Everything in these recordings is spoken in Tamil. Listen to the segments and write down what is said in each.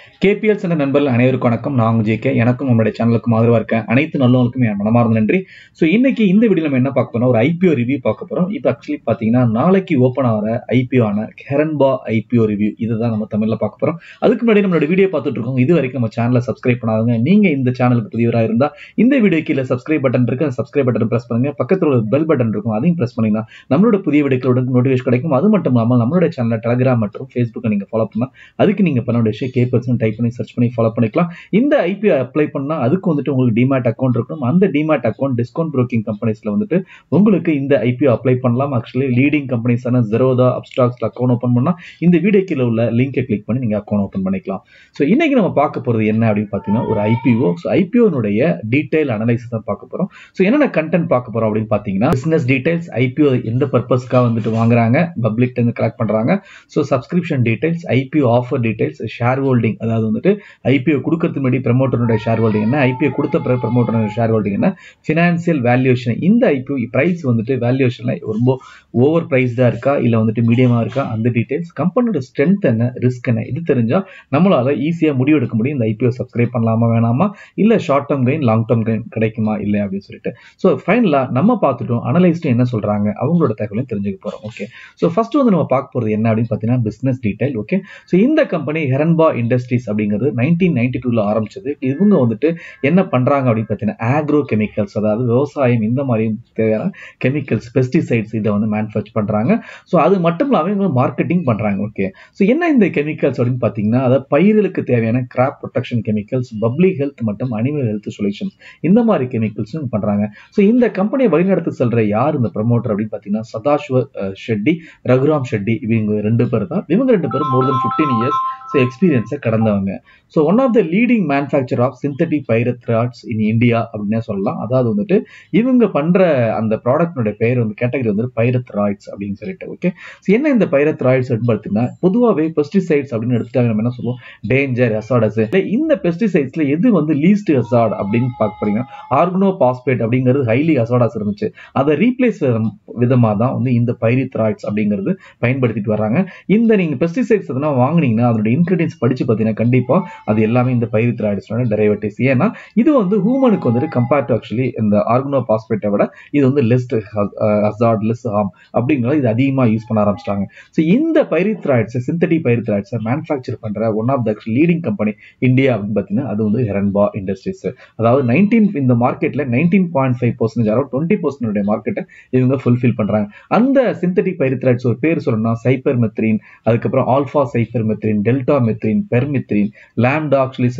கேபிஎல் என்ற நண்பர்கள் அனைவருக்கும் வணக்கம் நான் உங்க ஜேகே எனக்கும் நம்மளுடைய சேனலுக்கும் ஆதரவா இருக்கேன் அனைத்து நல்லவங்களுக்கும் என் மனமார்ந்த நன்றி ஸோ இன்னைக்கு இந்த வீடியோ நம்ம என்ன பார்க்க போறோம் ஒரு ஐபிஓ ரிவ்யூ பார்க்க போறோம் இப்போ ஆக்சுவலி பார்த்தீங்கன்னா நாளைக்கு ஓப்பன் ஆகிற ஐபிஓ ஆன ஹெரன்பா ஐபிஓ ரிவ்யூ இதை தான் நம்ம தமிழ்ல பார்க்க போறோம் அதுக்கு முன்னாடி நம்மளோட வீடியோ பார்த்துட்டு இருக்கோம் இது வரைக்கும் நம்ம சேனலை சப்ஸ்கிரைப் பண்ணாதவங்க நீங்க இந்த சேனலுக்கு புதியவராக இருந்தா இந்த வீடியோ கீழே சப்ஸ்கிரைப் பட்டன் இருக்கு அந்த சப்ஸ்கிரைப் பட்டன் பிரஸ் பண்ணுங்க பக்கத்தில் ஒரு பெல் பட்டன் இருக்கும் அதையும் பிரஸ் பண்ணீங்கன்னா நம்மளோட புதிய வீடியோக்களோட நோட்டிஃபிகேஷன் கிடைக்கும் அது மட்டும் இல்லாமல் நம்மளோட சேனல் டெலிகிராம் மற்றும் ஃபேஸ்புக்கை நீங்க ஃபாலோ பண்ணலாம் அதுக்கு நீங்க பண்ண வேண்டிய விஷயம் கேபர்ஸ்னு டைப் பண்ணி சர்ச் பண்ணி ஃபாலோ பண்ணிக்கலாம் இந்த ஐபிஓ அப்ளை பண்ணா அதுக்கு வந்துட்டு உங்களுக்கு டிமேட் அக்கௌண்ட் இருக்கணும் அந்த டிமேட் அக்கௌண்ட் டிஸ்கவுண்ட் ப்ரோக்கிங் கம்பெனிஸ்ல வந்துட்டு உங்களுக்கு இந்த ஐபிஓ அப்ளை பண்ணலாம் ஆக்சுவலி லீடிங் கம்பெனிஸான ஜெரோதா அப்ஸ்டாக்ஸ்ல அக்கௌண்ட் ஓப்பன் பண்ணா இந்த வீடியோ கீழே உள்ள லிங்கை கிளிக் பண்ணி நீங்க அக்கௌண்ட் ஓப்பன் பண்ணிக்கலாம் ஸோ இன்னைக்கு நம்ம பார்க்க போறது என்ன அப்படின்னு பார்த்தீங்கன்னா ஒரு ஐபிஓ ஸோ ஐபிஓனுடைய டீடைல் அனலைசிஸ் தான் பார்க்க போறோம் ஸோ என்னென்ன கண்டென்ட் பார்க்க போறோம் அப்படின்னு பார்த்தீங்கன்னா பிசினஸ் டீடைல்ஸ் ஐபிஓ எந்த பர்பஸ்க்காக வந்துட்டு வாங்குறாங்க பப்ளிக் இருந்து கலெக்ட் பண்றாங்க so subscription details IPO offer details share holding அதாவது வந்துட்டு ஐபிஓ கொடுக்கறதுக்கு முன்னாடி ப்ரமோட்டருடைய ஷேர் ஹோல்டிங் என்ன ஐபிஓ கொடுத்த பிறகு ப்ரமோட்டருடைய ஷேர் ஹோல்டிங் என்ன ஃபினான்சியல் வேல்யூஷன் இந்த ஐபிஓ பிரைஸ் வந்துட்டு வேல்யூஷன்ல ரொம்ப ஓவர் பிரைஸ்டா இருக்கா இல்லை வந்துட்டு மீடியமா இருக்கா அந்த டீடைல்ஸ் கம்பெனியோட ஸ்ட்ரென்த் என்ன ரிஸ்க் என்ன இது தெரிஞ்சா நம்மளால ஈஸியாக முடிவெடுக்க முடியும் இந்த ஐபிஓ சப்ஸ்கிரைப் பண்ணலாமா வேணாமா இல்லை short term gain long term gain கிடைக்குமா இல்லை அப்படின்னு சொல்லிட்டு ஸோ ஃபைனலாக நம்ம பார்த்துட்டோம் அனலைஸ்ட்டு என்ன சொல்றாங்க அவங்களோட தகவலையும் தெரிஞ்சுக்க போறோம் ஓகே ஸோ ஃபர்ஸ்ட் வந்து நம்ம பார்க்க போறது என்ன அப்படின்னு பார்த்தீங்கன்னா பிசினஸ் டீடைல் ஓகே ஸோ இந்த கம்பெனி ஹெரன்பா இண்டஸ்ட்ரீஸ் அப்படிங்கிறது நைன்டீன் நைன்டி டூவில் ஆரம்பிச்சது இவங்க வந்துட்டு என்ன பண்றாங்க அப்படின்னு பார்த்தீங்கன்னா ஆக்ரோ கெமிக்கல்ஸ் அதாவது விவசாயம் இந்த மாதிரி தேவையான கெமிக்கல்ஸ் பெஸ்டிசைட்ஸ் இதை வந்து மேனுஃபேக்சர் பண்றாங்க ஸோ அது மட்டும் இல்லாமல் இவங்க மார்க்கெட்டிங் பண்றாங்க ஓகே ஸோ என்ன இந்த கெமிக்கல்ஸ் அப்படின்னு பார்த்தீங்கன்னா அதாவது பயிர்களுக்கு தேவையான crop protection chemicals public health மற்றும் அனிமல் ஹெல்த் சொல்யூஷன்ஸ் இந்த மாதிரி கெமிக்கல்ஸும் பண்றாங்க ஸோ இந்த கம்பெனியை வழிநடத்த செல்ற யார் இந்த ப்ரமோட்டர் அப்படின்னு பார்த்தீங்கன்னா சதாசிவ அஹ், ஷெட்டி ரகுராம் ஷெட்டி இவங்க ரெண்டு பேர் தான் இவங்க ரெண்டு பேரும் more than fifteen years so எக்ஸ்பீரியன்ஸை கடந்தவங்க so one of the leading manufacture of synthetic pyrethroids in India அப்படின்னே சொல்லலாம் அதாவது வந்துட்டு இவங்க பண்ற அந்த ப்ராடக்ட்னுடைய பெயர் வந்து கேட்டகரி வந்து பைரத்ராய்ட்ஸ் அப்படின்னு சொல்லிட்டு ஓகே ஸோ என்ன இந்த பைரத்ராய்ட்ஸ் அப்படின்னு பார்த்தீங்கன்னா பொதுவாகவே பெஸ்டிசைட்ஸ் அப்படின்னு எடுத்துட்டாங்க நம்ம என்ன சொல்லுவோம் டேஞ்சர் ஹெசாடஸ் இந்த பெஸ்டிசைட்ஸ்ல எது வந்து லீஸ்ட் ஹெசாட் அப்படின்னு பார்க்க போறீங்க ஆர்கனோ பாஸ்பேட் அப்படிங்கிறது ஹைலி ஹெசாடாஸ் இருந்துச்சு அதை ரீப்ளேஸ் விதமாக தான் வந்து இந்த பைரித்ராய்ட்ஸ் அப்படிங்கிறது பயன்படுத்திட்டு வர்றாங்க இந்த நீங்க பெஸ்டிசைட்ஸ் எதனா வாங்குனீங்கன்னா அதனுடைய இன்கிரீடியன்ஸ் படிச்சு பார்த்தீங்கன்னா கண்டிப்பா அது எல்லாமே இந்த பைரித்ராய்ட்ஸோட டெரைவேட்டிவ்ஸ் ஏன்னா இது வந்து ஹூமனுக்கு வந்துட்டு கம்பேர்ட் டு ஆக்சுவலி இந்த ஆர்கனோ பாஸ்பேட்டை விட இது வந்து லெஸ்ட் ஹசார்ட் லெஸ் ஹார்ம் அப்படிங்கிறத இது அதிகமாக யூஸ் பண்ண ஆரம்பிச்சிட்டாங்க ஸோ இந்த பைரித்ராய்ட்ஸ் சிந்தட்டிக் பைரித்ராய்ட்ஸை மேனுஃபேக்சர் பண்ற one of the leading company India அப்படின்னு பார்த்தீங்கன்னா அது வந்து ஹெரன்பா இண்டஸ்ட்ரீஸ் அதாவது நைன்டீன் இந்த மார்க்கெட்ல நைன்டீன் பாயிண்ட் ஃபைவ் பர்சன்டேஜ் அதாவது டுவெண்ட்டி பர்சன்டேஜ் மார்க்கெட்டை இவங்க ஃபுல்ஃபில் பண்றாங்க அந்த சிந்தட்டிக் பைரித்ராய்ட்ஸ் ஒரு பேர் சொல்லணும்னா சைப்பர் மெத்ரின் அதுக்கப்புறம் alpha cypermethrin deltamethrin permethrin lambda actually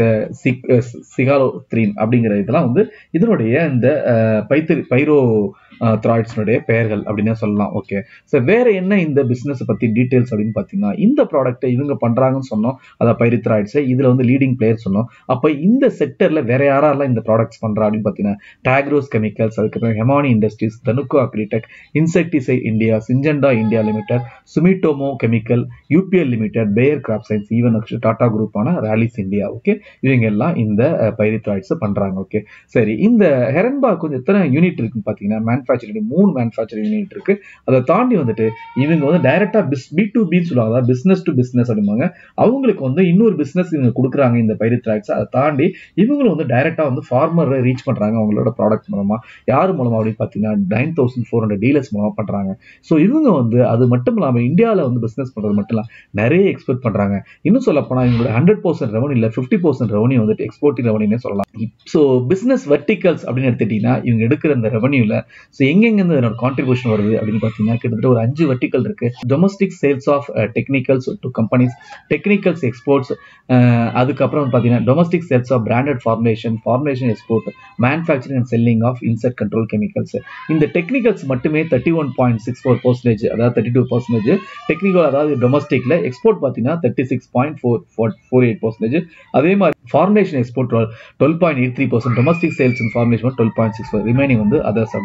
cyhalothrin அப்படிங்கிற இதெல்லாம் வந்து இதனுடைய இந்த பைத்திரி பைரோ த்ராய்ட்ஸ்னுடைய பெயர்கள் அப்படின்னு சொல்லலாம் ஓகே ஸோ வேற என்ன இந்த பிசினஸ் பத்தி டீடைல்ஸ் அப்படின்னு பார்த்தீங்கன்னா இந்த ப்ராடக்ட்டை இவங்க பண்றாங்கன்னு சொன்னோம் அதான் பைரித்ராய்ட்ஸ் இதுல வந்து லீடிங் பிளேயர் சொன்னோம் அப்போ இந்த செக்டர்ல வேற யாரெல்லாம் இந்த ப்ராடக்ட்ஸ் பண்றா அப்படின்னு பார்த்தீங்கன்னா டாக்ரோஸ் கெமிக்கல்ஸ் அதுக்கப்புறம் Hemani Industries Dhanuka Agritech Insecticides India Syngenta India Limited Sumitomo Chemical UPL Limited Bayer Crop Science even Tata குரூப்பான ராலிஸ் இந்தியா ஓகே இவங்க எல்லாம் இந்த பைரித்ராய்ட்ஸ் பண்றாங்க ஓகே சரி இந்த ஹெரன்பாக்கு வந்து எத்தனை யூனிட் இருக்குன்னு பார்த்தீங்கன்னா மேனுஃபேக்சரிங் மூணு மேனுஃபேக்சரிங் யூனிட் இருக்கு அதை தாண்டி வந்துட்டு இவங்க வந்து டைரக்டா பிஸ் பி டு பின்னு சொல்லுவாங்க அதாவது பிசினஸ் டு பிசினஸ் அப்படிம்பாங்க அவங்களுக்கு வந்து இன்னொரு பிசினஸ் இவங்க கொடுக்குறாங்க இந்த பைரித்ராய்ட்ஸ் அதை தாண்டி இவங்களும் வந்து டைரக்டா வந்து ஃபார்மரை ரீச் பண்றாங்க அவங்களோட ப்ராடக்ட் மூலமா யார் மூலமா அப்படின்னு பார்த்தீங்கன்னா nine thousand four hundred dealers மூலமா பண்றாங்க ஸோ இவங்க வந்து அது மட்டும் இல்லாமல் இந்தியாவில் வந்து பிசினஸ் பண்றது மட்டும் இல்லாம நிறைய எக்ஸ்போர்ட் பண்றாங்க இன்னும் சொல்ல போனா இவங்களோட ஹண்ட்ரட் பர்சன்ட் ரெவன்யூ இல்லை ஃபிஃப்டி பர்சன்ட் ரெவன்யூ வந்துட்டு எக்ஸ்போர்ட்டிங் ரெவன்யூனே சொல்லலாம் ஸோ பிசினஸ் வெர்டிகல்ஸ் அப்படின்னு எடுத்துட்டீங்கன்னா இவங்க எடுக்கிற இந்த ரெவன்யூல ஸோ எங்கெங்க இதனோட கான்ட்ரிபியூஷன் வருது அப்படின்னு பார்த்தீங்கன்னா கிட்டத்தட்ட ஒரு அஞ்சு வெர்டிக்கல் இருக்கு domestic sales of technicals to companies technicals exports அதுக்கப்புறம் வந்து பார்த்தீங்கன்னா domestic sales of branded formulation formulation export manufacturing and selling of insect control chemicals இந்த டெக்னிக்கல்ஸ் மட்டுமே thirty one point six four percentage அதாவது தேர்ட்டி டூ பர்சன்டேஜ் டெக்னிக்கல் அதாவது டொமஸ்டிக்ல எக்ஸ்போர்ட் பார்த்தீங்கன்னா thirty six point four four four eight percentage அதே மாதிரி formulation export twelve point eight three percent domestic sales in formulation twelve point six four remaining வந்து அதர்ஸ் அப்படின்னு சொல்லலாம்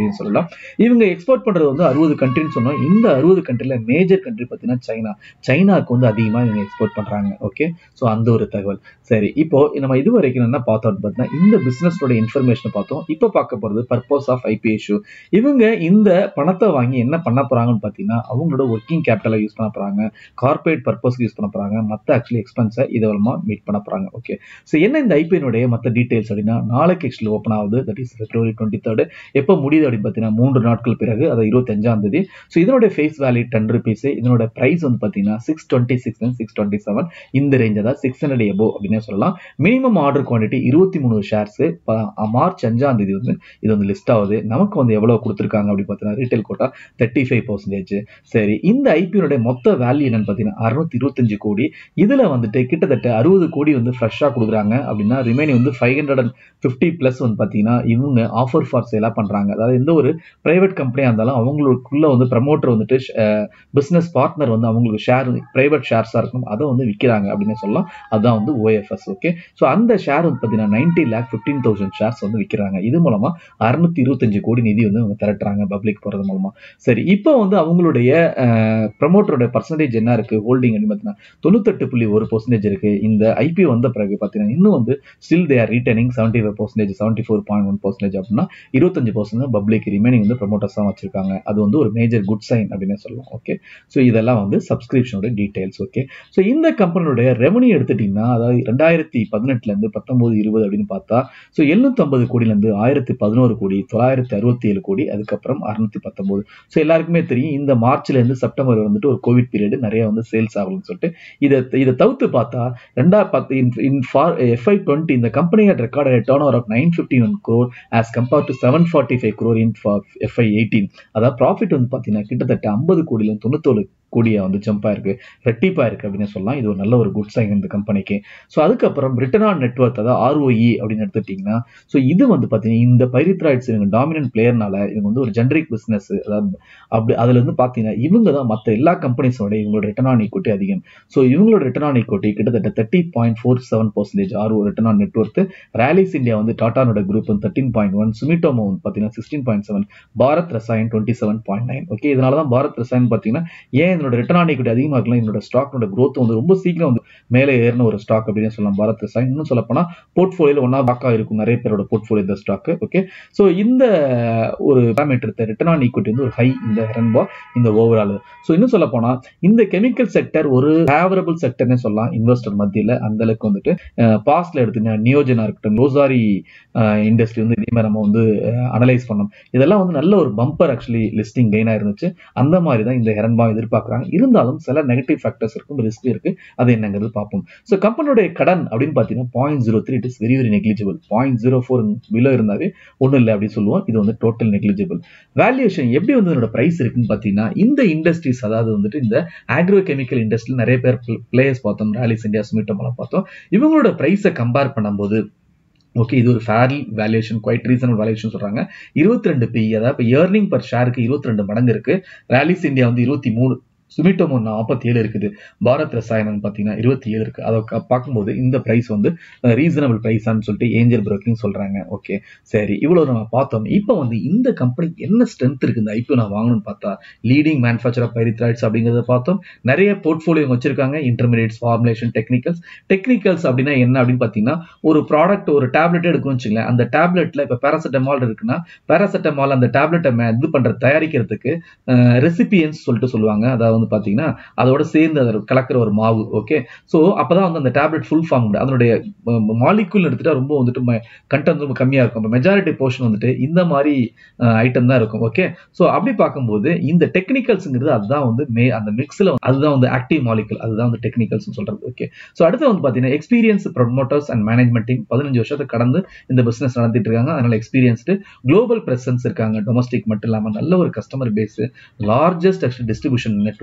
இவங்க எக்ஸ்போர்ட் பண்றது வந்து அறுபது கண்ட்ரின்னு சொன்னோம் இந்த அறுபது கண்ட்ரில மேஜர் கண்ட்ரி பார்த்தீங்கன்னா சைனா சைனாக்கு வந்து அதிகமா இவங்க எக்ஸ்போர்ட் பண்றாங்க ஓகே ஸோ அந்த ஒரு தகவல் சரி இப்போ நம்ம இது வரைக்கும் என்ன பார்த்தோம் பார்த்தீங்கன்னா இந்த பிசினஸோட இன்ஃபர்மேஷனை பார்த்தோம் இப்போ பார்க்க போறது பர்பஸ் ஆஃப் ஐபி இஷ்யூ இவங்க இந்த பணத்தை வாங்கி என்ன பண்ண போறாங்கன்னு பார்த்தீங்கன்னா அவங்களோட ஒர்க்கிங் கேபிட்டலை யூஸ் பண்ண போறாங்க கார்பரேட் பர்பஸ்க்கு யூஸ் பண்ண போறாங்க மற்ற ஆக்சுவலி எக்ஸ்பென்ஸை இது மூலமா மீட் பண்ண போறாங்க ஓகே ஸோ என்ன இந்த ஐபிஎனுடைய மற்ற டீடைல்ஸ் அப்படின்னா நாளைக்கு ஆக்சுவலி ஓப்பன் ஆகுது that is February twenty third எப்போ முடியுது அப்படின்னு பார்த்தீங்கன்னா மூன்று நாட்கள் பிறகு அது இருபத்தஞ்சாம் தேதி ஸோ இதனுடைய ஃபேஸ் வேல்யூ டென் ருபீஸ் இதனோட பிரைஸ் வந்து பார்த்தீங்கன்னா six twenty six six twenty seven இந்த ரேஞ்ச் தான் சிக்ஸ் ஹண்ட்ரட் எபோ அப்படின்னு சொல்லலாம் மினிமம் ஆர்டர் குவான்டிட்டி இருபத்தி மூணு ஷேர்ஸ் மார்ச் அஞ்சாம் தேதி வந்து இது வந்து லிஸ்ட் ஆகுது நமக்கு வந்து எவ்வளவு கொடுத்துருக்காங்க அப்படின்னு பார்த்தீங்கன்னா retail quota thirty five percentage சரி இந்த ஐபியோட மொத்த வேல்யூ என்னன்னு பார்த்தீங்கன்னா அறுநூத்தி இருபத்தஞ்சு கோடி இதுல வந்துட்டு கிட்டத்தட்ட அறுபது கோடி வந்து ஃப்ரெஷ்ஷாக கொடுக்குறாங்க அப்படின்னா ரிமைனிங் வந்து five hundred and fifty plus வந்து பார்த்தீங்கன்னா இவங்க ஆஃபர் ஃபார் சேலாக பண்ணுறாங்க அதாவது எந்த ஒரு பிரைவேட் கம்பெனியாக இருந்தாலும் அவங்களுக்குள்ள வந்து ப்ரமோட்டர் வந்துட்டு பிஸ்னஸ் பார்ட்னர் வந்து அவங்களுக்கு ஷேர் பிரைவேட் ஷேர்ஸாக இருக்கும் அதை வந்து விற்கிறாங்க அப்படின்னு சொல்லலாம் அதுதான் வந்து ஓஎஃப்எஸ் ஓகே ஸோ அந்த ஷேர் வந்து பார்த்தீங்கன்னா ninety lakh fifteen thousand shares வந்து விற்கிறாங்க இது மூலமா அறுநூத்தி இருபத்தஞ்சு கோடி நிதி வந்து அவங்க திரட்டுறாங்க பப்ளிக் போகிறது மூலமா சரி இப்போ வந்து அவங்களுடைய ப்ரமோட்டரோட பர்சன்டேஜ் என்ன இருக்கு ஹோல்டிங் அப்படின்னு பார்த்தீங்கன்னா தொண்ணூத்தெட்டு புள்ளி ஒரு பர்சன்டேஜ் இருக்கு இந்த ஐபிஓ வந்த பிறகு பார்த்தீங்கன்னா இன்னும் வந்து still they are returning seventy five percentage seventy four point one percentage அப்படின்னா இருபத்தஞ்சு பர்சன்ட் பப்ளிக் ரிமைனிங் வந்து ப்ரமோட்டர்ஸ் தான் வச்சிருக்காங்க அது வந்து ஒரு மேஜர் குட் சைன் அப்படின்னு சொல்லலாம் ஓகே ஸோ இதெல்லாம் வந்து சப்ஸ்கிரிப்ஷனோட டீடைல்ஸ் ஓகே ஸோ இந்த கம்பெனியோட ரெவன்யூ எடுத்துட்டீங்கன்னா அதாவது ரெண்டாயிரத்தி பதினெட்டுல இருந்து பத்தொன்பது இருபது அப்படின்னு பார்த்தா ஸோ எழுநூத்தம்பது கோடியிலேருந்து ஆயிரத்தி பதினோரு கோடி தொள்ளாயிரத்தி அறுபத்தி ஏழு கோடி அதுக்கப்புறம் அறுநூத்தி பத்தொன்பது ஸோ எல்லாருக்குமே தெரியும் இந்த மார்ச்ல இருந்து செப்டம்பர் வந்துட்டு ஒரு கோவிட் பீரியட் நிறைய வந்து சேல்ஸ் ஆகணும்னு சொல்லிட்டு இதை இதை தவிர்த்து பார்த்தா ரெண்டா பத்து இன் ஃபார் எஃப்ஐ டுவெண்ட்டி இந்த company record turnover of nine fifty one crore as compare to seven forty five crore in FY eighteen அதாவது ப்ராஃபிட் வந்து பார்த்தீங்கன்னா கிட்டத்தட்ட ஐம்பது கோடியில தொண்ணூத்தோரு கோடியா வந்து ஜம்ப் ஆயிருக்கு ரெட்டிப்பா இருக்கு அப்படின்னு சொல்லலாம் இது ஒரு நல்ல ஒரு குட் சைன் இந்த கம்பெனிக்கு ஸோ அதுக்கப்புறம் ரிட்டர்ன் ஆன் நெட்ஒர்க் அதாவது ஆர்ஓஇ அப்படின்னு எடுத்துட்டீங்கன்னா ஸோ இது வந்து பார்த்தீங்கன்னா இந்த பைரித்ராய்ட்ஸ் இவங்க டாமினன்ட் பிளேயர்னால இவங்க வந்து ஒரு ஜென்ரிக் பிசினஸ் அதாவது அப்படி அதுல இருந்து பார்த்தீங்கன்னா இவங்க தான் மற்ற எல்லா கம்பெனிஸோட இவங்களோட ரிட்டர்ன் ஆன் ஈக்குட்டி அதிகம் ஸோ இவங்களோட ரிட்டர்ன் ஆன் ஈக்குட்டி கிட்டத்தட்ட thirty point four seven percentage RO return on net worth Rallis India வந்து டாட்டானோட குரூப் வந்து தேர்ட்டின் பாயிண்ட் ஒன் சுமிட்டோமோ வந்து பார்த்தீங்கன்னா sixteen point seven Bharat Rasayan twenty seven point nine okay இதனால தான் பாரத் ரசாயன் பார்த்தீங்கன்னா ஏன் இதனோட ரிட்டர்ன் ஆன் ஈக்குட்டி அதிகமாக இருக்கலாம் இதனோட ஸ்டாக்னோட growth வந்து ரொம்ப சீக்கிரம் வந்து மேலே ஏறின ஒரு ஸ்டாக் அப்படின்னு சொல்லலாம் பாரத் ரசாயன் இன்னும் சொல்ல போனால் போர்ட்ஃபோலியோல ஒன்றா பாக்கா இருக்கும் நிறைய பேரோட போர்ட்ஃபோலியோ இந்த ஸ்டாக் ஓகே ஸோ இந்த ஒரு பேராமீட்டர் ரிட்டர்ன் ஆன் ஈக்குட்டி வந்து ஒரு ஹை இந்த ஹெரன்பா இந்த ஓவரால் ஸோ இன்னும் சொல்ல போனா இந்த கெமிக்கல் செக்டர் ஒரு ஃபேவரபிள் செக்டர்னே சொல்லலாம் இன்வெஸ்டர் மத்தியில் அந்த அளவுக்கு வந்துட்டு பாஸ்ட்ல எடுத்தீங்கன்னா நியோஜனா இருக்கட்டும் ரோசாரி இண்டஸ்ட்ரி வந்து இதே மாதிரி நம்ம வந்து அனலைஸ் பண்ணோம் இதெல்லாம் வந்து நல்ல ஒரு பம்பர் ஆக்சுவலி லிஸ்டிங் கெயினாக இருந்துச்சு அந்த மாதிரி தான் இந்த ஹெரன்பா எதிர்பார்க்குறாங்க இருந்தாலும் சில நெகட்டிவ் ஃபேக்டர்ஸ் இருக்கும் ரிஸ்க் இருக்கு அது என்னங்கிறது பார்ப்போம் ஸோ கம்பெனியோட கடன் அப்படின்னு பார்த்தீங்கன்னா point zero three it is very very negligible point zero four below இருந்தாவே ஒன்றும் இல்லை அப்படின்னு சொல்லுவோம் இது வந்து டோட்டல் நெக்லிஜிபிள் வேல்யூஷன் எப்படி வந்து இதோட ப்ரைஸ் இருக்குன்னு பார்த்தீங்கன்னா இந்த இண்டஸ்ட்ரீஸ் அதாவது வந்துட்டு இந்த ஆக்ரோ கெமிக்கல் இண்டஸ்ட்ரியில் நிறைய பேர் பிளேயர்ஸ் பார்த்தோம் ராலிஸ் இந்தியா சுமிட்டோமெல்லாம் பார்த்தோம் இவங்களோட ப்ரைஸை கம்பேர் பண்ணும்போது ஓகே இது ஒரு fairly valuation quite reasonable valuation சொல்றாங்க இருபத்தி ரெண்டு பி அதாவது இப்போ ஏர்னிங் பர் ஷேருக்கு இருபத்தி ரெண்டு மடங்கு இருக்கு ராலிஸ் இந்தியா வந்து இருபத்தி மூணு சுமிட்டோமோ நாற்பத்தி ஏழு இருக்குது பாரத் ரசாயனம் பார்த்தீங்கன்னா இருபத்தி ஏழு இருக்கு அதை பார்க்கும்போது இந்த ப்ரைஸ் வந்து ரீசனபிள் ப்ரைஸான்னு சொல்லிட்டு ஏஞ்சல் புரோக்கிங் சொல்றாங்க ஓகே சரி இவ்வளவு நம்ம பார்த்தோம் இப்போ வந்து இந்த கம்பெனி என்ன ஸ்ட்ரென்த் இருக்கு இந்த ஐபிஓ நான் வாங்கணும்னு பார்த்தா லீடிங் மேனுஃபேக்சர் ஆஃப் பைரித்ராய்ட்ஸ் அப்படிங்கிறத பார்த்தோம் நிறைய போர்ட்ஃபோலியோ வச்சிருக்காங்க இன்டர்மீடியட்ஸ் ஃபார்முலேஷன் டெக்னிக்கல்ஸ் டெக்னிக்கல்ஸ் அப்படின்னா என்ன அப்படின்னு பார்த்தீங்கன்னா ஒரு ப்ராடக்ட் ஒரு டேப்லெட் எடுக்கணும்னு வச்சுங்களேன் அந்த டேப்லெட்ல இப்போ பேராசெட்டமால் இருக்குன்னா பேராசெட்டமால் அந்த டேப்லெட்டை இது பண்ற தயாரிக்கிறதுக்கு ரெசிபியன்ஸ் சொல்லிட்டு சொல்லுவாங்க அதாவது வந்து பார்த்தீங்கன்னா அதோட சேர்ந்து அதை கலக்கிற ஒரு மாவு ஓகே ஸோ அப்பதான் வந்து அந்த டேப்லெட் ஃபுல் ஃபார்ம் அதனுடைய மாலிகுல் எடுத்துட்டா ரொம்ப வந்துட்டு கண்டென்ட் ரொம்ப கம்மியாக இருக்கும் இப்போ மெஜாரிட்டி போர்ஷன் வந்துட்டு இந்த மாதிரி ஐட்டம் தான் இருக்கும் ஓகே ஸோ அப்படி பார்க்கும்போது இந்த டெக்னிக்கல்ஸுங்கிறது அதுதான் வந்து மே அந்த மிக்ஸில் அதுதான் வந்து ஆக்டிவ் மாலிகுல் அதுதான் வந்து டெக்னிக்கல்ஸ் சொல்றது ஓகே ஸோ அடுத்து வந்து பார்த்தீங்கன்னா experience promoters and management team பதினஞ்சு வருஷத்தை கடந்து இந்த பிசினஸ் நடத்திட்டு இருக்காங்க அதனால எக்ஸ்பீரியன்ஸ்டு குளோபல் பிரசன்ஸ் இருக்காங்க டொமஸ்டிக் மட்டும் இல்லாமல் நல்ல ஒரு customer base largest actually distribution network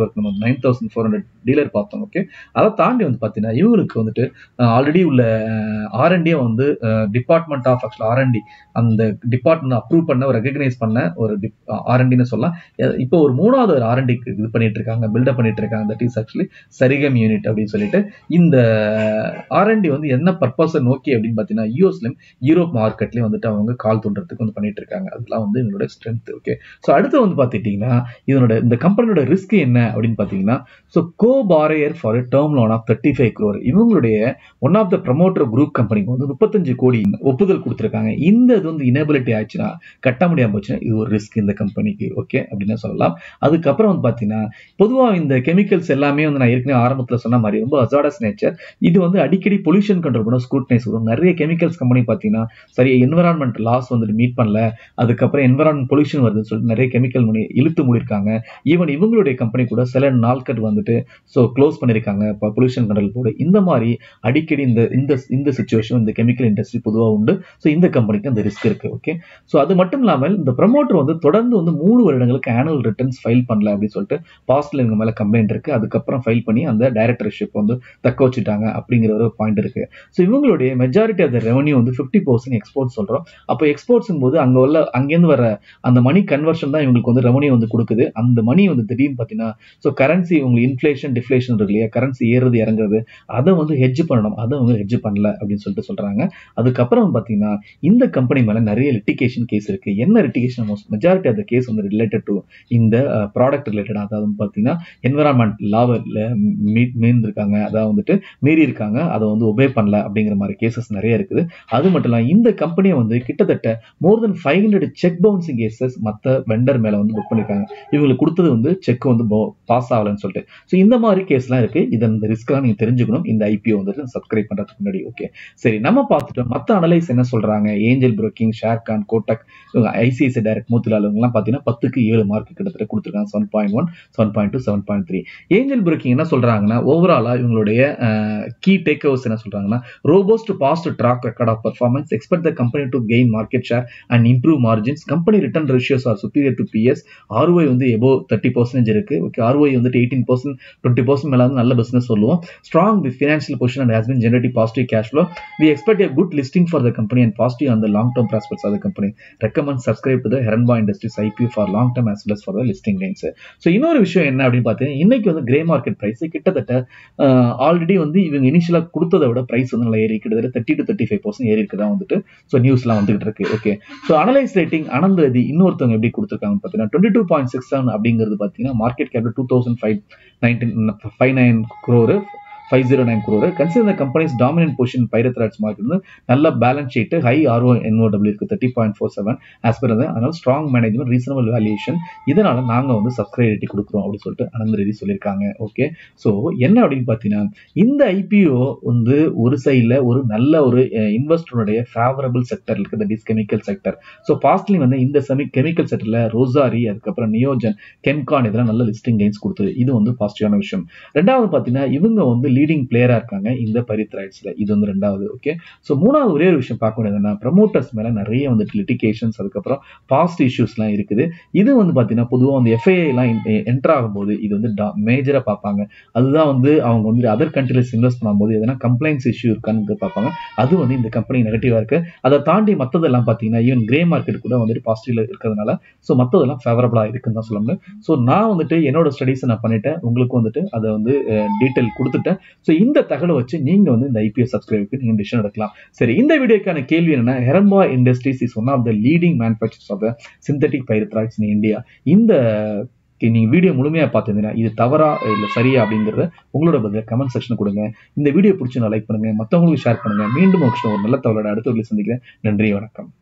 network நம்ம nine thousand four hundred dealer பார்த்தோம் ஓகே அதை தாண்டி வந்து பார்த்தீங்கன்னா இவங்களுக்கு வந்துட்டு ஆல்ரெடி உள்ள ஆர்என்டியை வந்து டிபார்ட்மெண்ட் ஆஃப் ஆக்சுவல் ஆர்என்டி அந்த டிபார்ட்மெண்ட் அப்ரூவ் பண்ண ஒரு ரெகக்னைஸ் பண்ண ஒரு ஆர்என்டின்னு சொல்லலாம் எ- இப்போ ஒரு மூணாவது ஒரு ஆர்என்டிக்கு இது பண்ணிட்டு இருக்காங்க பில்டப் பண்ணிட்டு இருக்காங்க that is actually Sarigam unit அப்படின்னு சொல்லிட்டு இந்த ஆர்என்டி வந்து என்ன பர்பஸை நோக்கி அப்படின்னு பார்த்தீங்கன்னா யூஎஸ்லையும் யூரோப் மார்க்கெட்லயும் வந்துட்டு அவங்க கால் தூண்டுறதுக்கு வந்து பண்ணிட்டு இருக்காங்க அதெல்லாம் வந்து இவங்களோட ஸ்ட்ரென்த் ஓகே ஸோ அடுத்து வந்து பார்த்துட்டீங்கன்னா இதனோட இந்த கம்பெனியோட ரிஸ்க் என்ன அப்படின்னு பார்த்தீங்கன்னா so co borrower for term loan of thirty five crore இவங்களுடைய one of the promoter group கம்பெனிக்கு வந்து முப்பத்தஞ்சு கோடி ஒப்புதல் கொடுத்துருக்காங்க இந்த இது வந்து இனபிலிட்டி ஆச்சுன்னா கட்ட முடியாம போச்சுன்னா இது ஒரு ரிஸ்க் இந்த கம்பெனிக்கு ஓகே அப்படின்னு சொல்லலாம் அதுக்கப்புறம் வந்து பார்த்தீங்கன்னா பொதுவாக இந்த கெமிக்கல்ஸ் எல்லாமே வந்து நான் ஏற்கனவே ஆரம்பத்தில் சொன்ன மாதிரி ரொம்ப அசாடஸ் நேச்சர் இது வந்து அடிக்கடி பொல்யூஷன் கண்ட்ரோல் பண்ண ஸ்க்ரூட்னைஸ் வரும் நிறைய கெமிக்கல்ஸ் கம்பெனி பார்த்தீங்கன்னா சரி என்வரான்மெண்ட் லாஸ் வந்துட்டு மீட் பண்ணல அதுக்கப்புறம் என்வரான்மெண்ட் பொல்யூஷன் வருதுன்னு சொல்லிட்டு நிறைய கெமிக்கல் மணி இழுத்து மூடிருக்காங்க ஈவன் இவங்களுடைய கம்பெனி கூட சில நாட்கள் வந்துட்டு ஸோ க்ளோஸ் பண்ணியிருக்காங்க இப்போ பொல்யூஷன் கண்ட்ரோல் போர்டு இந்த மாதிரி அடிக்கடி இந்த இந்த இந்த சுச்சுவேஷன் இந்த கெமிக்கல் இண்டஸ்ட்ரி பொதுவாக உண்டு ஸோ இந்த கம்பெனிக்கு அந்த ரிஸ்க் இருக்கு ஓகே ஸோ அது மட்டும் இல்லாமல் இந்த ப்ரமோட்டர் வந்து தொடர்ந்து வந்து மூணு வருடங்களுக்கு ஆனுவல் ரிட்டர்ன்ஸ் ஃபைல் பண்ணல அப்படின்னு சொல்லிட்டு பாஸ்ட்ல இவங்க மேலே கம்ப்ளைண்ட் இருக்கு அதுக்கப்புறம் ஃபைல் பண்ணி அந்த டைரக்டர்ஷிப் வந்து தக்க வச்சுட்டாங்க அப்படிங்கிற ஒரு பாயிண்ட் இருக்கு ஸோ இவங்களுடைய மெஜாரிட்டி ஆஃப் த ரெவன்யூ வந்து ஃபிஃப்டி பர்சன்ட் எக்ஸ்போர்ட் சொல்றோம் அப்போ எக்ஸ்போர்ட்ஸும் போது அங்கே உள்ள அங்கேருந்து வர அந்த மணி கன்வர்ஷன் தான் இவங்களுக்கு வந்து ரெவன்யூ வந்து கொடுக்குது அந்த மணி வந்து திடீர்னு பார்த்தீங்கன்னா ஸோ கரன்சி உங்களுக்கு இன்ஃப்ளேஷன் டிஃப்ளேஷன் இருக்கு இல்லையா கரன்சி ஏறுறது இறங்குறது அதை வந்து ஹெட்ஜ் பண்ணணும் அதை வந்து ஹெட்ஜ் பண்ணல அப்படின்னு சொல்லிட்டு சொல்றாங்க அதுக்கப்புறம் பார்த்தீங்கன்னா இந்த கம்பெனி மேல நிறைய லிட்டிகேஷன் கேஸ் இருக்கு என்ன litigation most majority of the case வந்து ரிலேட்டட் டு இந்த ப்ராடக்ட் ரிலேட்டட் அதாவது வந்து பார்த்தீங்கன்னா என்வரான்மெண்ட் லாவில் மீந்திருக்காங்க அதாவது வந்துட்டு மீறி இருக்காங்க அதை வந்து ஒபே பண்ணல அப்படிங்கிற மாதிரி கேசஸ் நிறைய இருக்குது அது மட்டும் இல்லாம இந்த கம்பெனியை வந்து கிட்டத்தட்ட more than five hundred cheque bouncing cases மற்ற வெண்டர் மேல வந்து புக் பண்ணிருக்காங்க இவங்களுக்கு கொடுத்தது வந்து செக் வந்து பாஸ் ஆகலைன்னு சொல்லிட்டு ஸோ இந்த மாதிரி கேஸ்லாம் இருக்கு இதன் இந்த ரிஸ்க்லாம் நீங்க தெரிஞ்சுக்கணும் இந்த ஐபிஓ வந்துட்டு சப்ஸ்கிரைப் பண்றதுக்கு முன்னாடி ஓகே சரி நம்ம பார்த்துட்டோம் மற்ற அனலைஸ் என்ன சொல்றாங்க Angel Broking Sharekhan Kotak ICICI Direct Motilal இவங்கலாம் பார்த்தீங்கன்னா பத்துக்கு ஏழு மார்க் கிட்டத்தட்ட கொடுத்துருக்காங்க seven point one seven point two seven point three Angel Broking என்ன சொல்றாங்கன்னா ஓவராலா இவங்களுடைய கீ டேக் ஓவர்ஸ் என்ன சொல்றாங்கன்னா robust past track record of performance expect the company to gain market share and improve margins company return ratios are superior to peers ROE வந்து எபோ தேர்ட்டி பர்சன்டேஜ் இருக்கு ஓகே ஆர்ஒய் வந்துட்டு எயிட்டீன் பர்சன்ட் டுவெண்ட்டி பர்சன்ட் மேலே வந்து நல்ல பிசினஸ் சொல்லுவோம் strong with financial position and has been generative positive cash flow we expect a good listing for the company and positive அந்த long term prospects of the company recommend subscribe to the Heranba Industries IPO for long term as well as for the listing gains so இன்னொரு விஷயம் என்ன அப்படின்னு பார்த்தீங்கன்னா இன்னைக்கு வந்து கிரே மார்க்கெட் பிரைஸ் கிட்டத்தட்ட ஆல்ரெடி வந்து இவங்க இனிஷியலாக கொடுத்ததை விட பிரைஸ் வந்து நல்லா ஏறி கிட்டத்தட்ட thirty to thirty five percent ஏறி இருக்கதான் வந்துட்டு ஸோ நியூஸ்லாம் வந்துகிட்டு இருக்கு okay so analyse rating Anand Rathi இன்னொருத்தவங்க எப்படி கொடுத்துருக்காங்கன்னு பார்த்தீங்கன்னா twenty two point six seven அப்படிங்கிறது பார்த்தீங்கன்னா market cap two thousand five nineteen five nine crore five zero nine crore consider the companies dominant position pyrethroids market வந்து நல்ல balance sheet high RO NOW இருக்கு thirty point four seven as per அதனால ஸ்ட்ராங் மேனேஜ்மெண்ட் ரீசனபிள் வேல்யூஷன் இதனால நாங்கள் வந்து சப்ஸ்கிரைபிலிட்டி கொடுக்குறோம் அப்படின்னு சொல்லிட்டு அனந்த ரெடி சொல்லியிருக்காங்க ஓகே ஸோ என்ன அப்படின்னு பார்த்தீங்கன்னா இந்த ஐபிஓ வந்து ஒரு சைடில் ஒரு நல்ல ஒரு இன்வெஸ்டருடைய ஃபேவரபிள் செக்டர் இருக்கு that is chemical sector so lastly வந்து இந்த செமி கெமிக்கல் செக்டரில் ரோசாரி அதுக்கப்புறம் நியோஜன் கெம்கான் இதெல்லாம் நல்ல லிஸ்டிங் கைன்ஸ் கொடுத்தது இது வந்து பாசிட்டிவான விஷயம் ரெண்டாவது பார்த்தீங்கன்னா இவங்க வந்து லீடிங் பிளேயரா இருக்காங்க இந்த பரித்ராய்ட்ஸ்ல இது வந்து ரெண்டாவது ஓகே ஸோ மூணாவது ஒரே ஒரு விஷயம் பார்க்க வேண்டியதுன்னா ப்ரமோட்டர்ஸ் மேல நிறைய வந்துட்டு லிட்டிகேஷன்ஸ் அதுக்கப்புறம் பாஸ்ட் இஷ்யூஸ்லாம் இருக்குது இது வந்து பார்த்தீங்கன்னா பொதுவாக வந்து எஃப்ஐஐ எல்லாம் என்டர் ஆகும்போது இது வந்து மேஜராக பார்ப்பாங்க அதுதான் வந்து அவங்க வந்து அதர் கண்ட்ரிஸ் இன்வெஸ்ட் பண்ணும்போது எதனா கம்ப்ளைண்ட்ஸ் இஷ்யூ இருக்கான்னு பார்ப்பாங்க அது வந்து இந்த கம்பெனி நெகட்டிவா இருக்கு அதை தாண்டி மற்றதெல்லாம் பார்த்தீங்கன்னா ஈவன் கிரே மார்க்கெட் கூட வந்துட்டு பாசிட்டிவ்ல இருக்கிறதுனால ஸோ மற்றதெல்லாம் ஃபேவரபிளா இருக்குன்னு தான் சொல்ல முடியும் ஸோ நான் வந்துட்டு என்னோட ஸ்டடீஸை நான் பண்ணிட்டேன் உங்களுக்கு வந்துட்டு அதை வந்து டீட்டெயில் கொடுத்துட்டேன் ஸோ இந்த தகவலை வச்சு நீங்க வந்து இந்த ஐபிஎஸ் சப்ஸ்கிரைபுக்கு நீங்க டிசிஷன் எடுக்கலாம் சரி இந்த வீடியோக்கான கேள்வி என்னன்னா Heramba Industries is one of the leading manufacturers of the synthetic pyrethroids in India இந்த நீங்க வீடியோ முழுமையா பார்த்துருந்தீங்கன்னா இது தவறா இல்ல சரியா அப்படிங்கறத உங்களோட பதில கமெண்ட் செக்ஷன் கொடுங்க இந்த வீடியோ பிடிச்சி லைக் பண்ணுங்க மற்றவங்களுக்கு ஷேர் பண்ணுங்க மீண்டும் ஒரு நல்ல தகவலோட அடுத்த வீடியோ சந்திக்கிறேன் நன்றி வணக்கம்